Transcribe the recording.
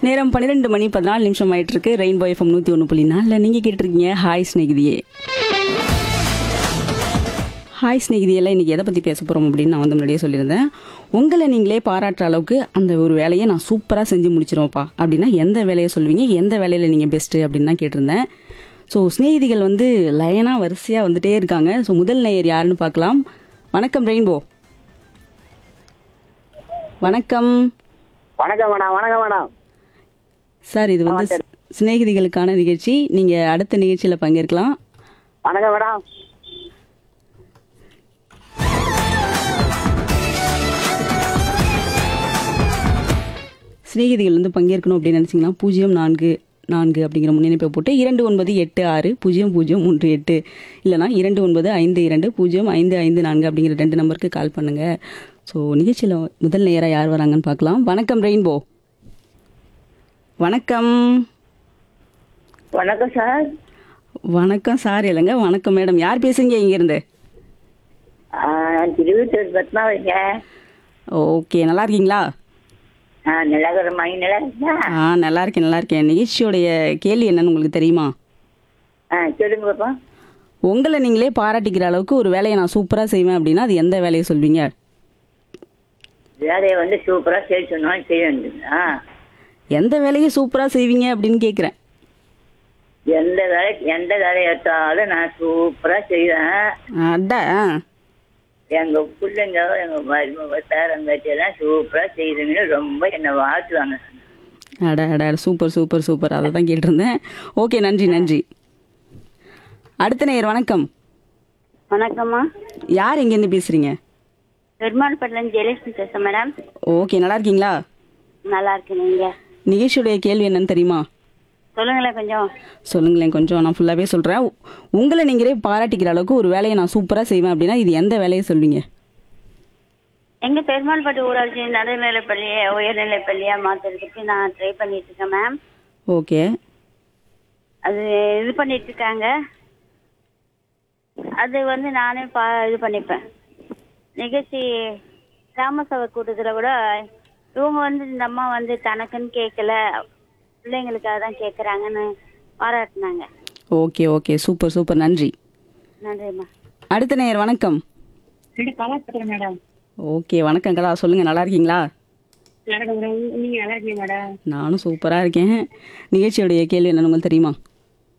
நேரம் பன்னிரெண்டு மணி பதினாலு நிமிஷம் ஆயிட்டு இருக்கு ரெயின்போ எஃப்எம் நூற்றி ஒன்று புள்ளி நாலில் நீங்கள் கேட்டிருக்கீங்க ஹாய் ஸ்நேகிதியே ஹாய் ஸ்நேகிதியெல்லாம் இன்றைக்கி எதை பற்றி பேச போகிறோம் அப்படின்னு நான் வந்து முன்னாடியே சொல்லியிருந்தேன் உங்களை நீங்களே பாராட்டுற அளவுக்கு அந்த ஒரு வேலையை நான் சூப்பராக செஞ்சு முடிச்சிருவேன்ப்பா அப்படின்னா எந்த வேலையை சொல்லுவீங்க எந்த வேலையில் நீங்கள் பெஸ்ட்டு அப்படின்னு தான் கேட்டிருந்தேன் ஸோ ஸ்நேகிதிகள் வந்து லைனாக வரிசையாக வந்துட்டே இருக்காங்க ஸோ முதல் நேயர் யாருன்னு பார்க்கலாம் வணக்கம் ரெயின்போ வணக்கம் வணக்கம் மேடம் வணக்கம் மேடம் சார் இது வந்து ஸ்- சிநேகிதிகளுக்கான நிகழ்ச்சி நீங்கள் அடுத்த நிகழ்ச்சியில் பங்கேற்கலாம் வணக்கம் மேடம் சிநேகிதிகள் வந்து பங்கேற்கணும் அப்படின்னு நினச்சிங்கன்னா பூஜ்ஜியம் நான்கு நான்கு அப்படிங்கிற முன்னிணைப்பை போட்டு இரண்டு ஒன்பது எட்டு ஆறு பூஜ்ஜியம் பூஜ்ஜியம் மூன்று எட்டு இல்லைனா இரண்டு ஒன்பது ஐந்து இரண்டு பூஜ்ஜியம் ஐந்து ஐந்து நான்கு அப்படிங்கிற ரெண்டு நம்பருக்கு கால் பண்ணுங்கள் ஸோ நிகழ்ச்சியில் முதல் நேராக யார் வராங்கன்னு பார்க்கலாம் வணக்கம் ரெயின்போ வணக்கம் வணக்கம் சார் வணக்கம் சார் இல்லைங்க வணக்கம் மேடம் யார் பேசுங்க இங்கேருந்து ஆ, திருவித்தூர் பத்மாவதிங்க ஓகே நல்லா இருக்கீங்களா ஆ நல்லா இருக்கிற மணி நல்லா இருக்கா ஆ நல்லா இருக்கேன் நல்லா இருக்கேன் நிகழ்ச்சியோடைய கேள்வி என்னன்னு உங்களுக்கு தெரியுமா ஆ சொல்லுங்க பாப்பா உங்களை நீங்களே பாராட்டிக்கிற அளவுக்கு ஒரு வேலையை நான் சூப்பராக செய்வேன் அப்படின்னா அது எந்த வேலையை சொல்வீங்க வேலையை வந்து சூப்பராக செய்ய சொன்னாலும் செய்ய வேண்டியதுங்களா எந்த வேலையை சூப்பராக செய்வீங்க அப்படின்னு கேட்குறேன் எந்த வேலை எந்த வேலையை எடுத்தாலும் நான் சூப்பராக செய்வேன் அட எங்க பிள்ளைங்க எங்க மருமக பேரங்காச்சி எல்லாம் சூப்பராக செய்யுதுங்கன்னு ரொம்ப என்னை வாழ்த்துவாங்க அட அட சூப்பர் சூப்பர் சூப்பர் அதை தான் கேட்டிருந்தேன் ஓகே நன்றி நன்றி அடுத்த நேயர் வணக்கம் வணக்கம்மா யார் எங்கேருந்து பேசுகிறீங்க பெருமாள்பட்டிலேருந்து ஜெயலட்சுமி பேசுகிறேன் மேடம் ஓகே நல்லா இருக்கீங்களா நல்லா இருக்கு நீங்க நிகழ்ச்சியுடைய கேள்வி என்னன்னு தெரியுமா சொல்லுங்களேன் கொஞ்சம் சொல்லுங்களேன் கொஞ்சம் நான் ஃபுல்லாகவே சொல்கிறேன் உங்களை நீங்களே பாராட்டிக்கிற அளவுக்கு ஒரு வேலையை நான் சூப்பராக செய்வேன் அப்படின்னா இது எந்த வேலையை சொல்வீங்க எங்க பெருமாள்பட்டு ஊராட்சி நடுநிலைப்பள்ளியை உயர்நிலைப்பள்ளியா மாத்துறதுக்கு நான் ட்ரை பண்ணிட்டு இருக்கேன் மேம் ஓகே அது இது பண்ணிட்டு இருக்காங்க அது வந்து நானே பா இது பண்ணிப்பேன் நிகழ்ச்சி கிராம சபை கூட்டத்தில் கூட இவங்க வந்து இந்த அம்மா வந்து தனக்குன்னு கேட்கல பிள்ளைங்களுக்காக தான் கேட்குறாங்கன்னு பாராட்டினாங்க ஓகே ஓகே சூப்பர் சூப்பர் நன்றி நன்றிம்மா அடுத்த நேயர் வணக்கம் கலாச்சாரம் மேடம் ஓகே வணக்கம் கலா சொல்லுங்கள் நல்லா இருக்கீங்களா வணக்கம் மேடம் நீங்க நல்லா இருக்கீங்க மேடம் நானும் சூப்பராக இருக்கேன் நிகழ்ச்சியோடைய கேள்வி என்னன்னு உங்களுக்கு தெரியுமா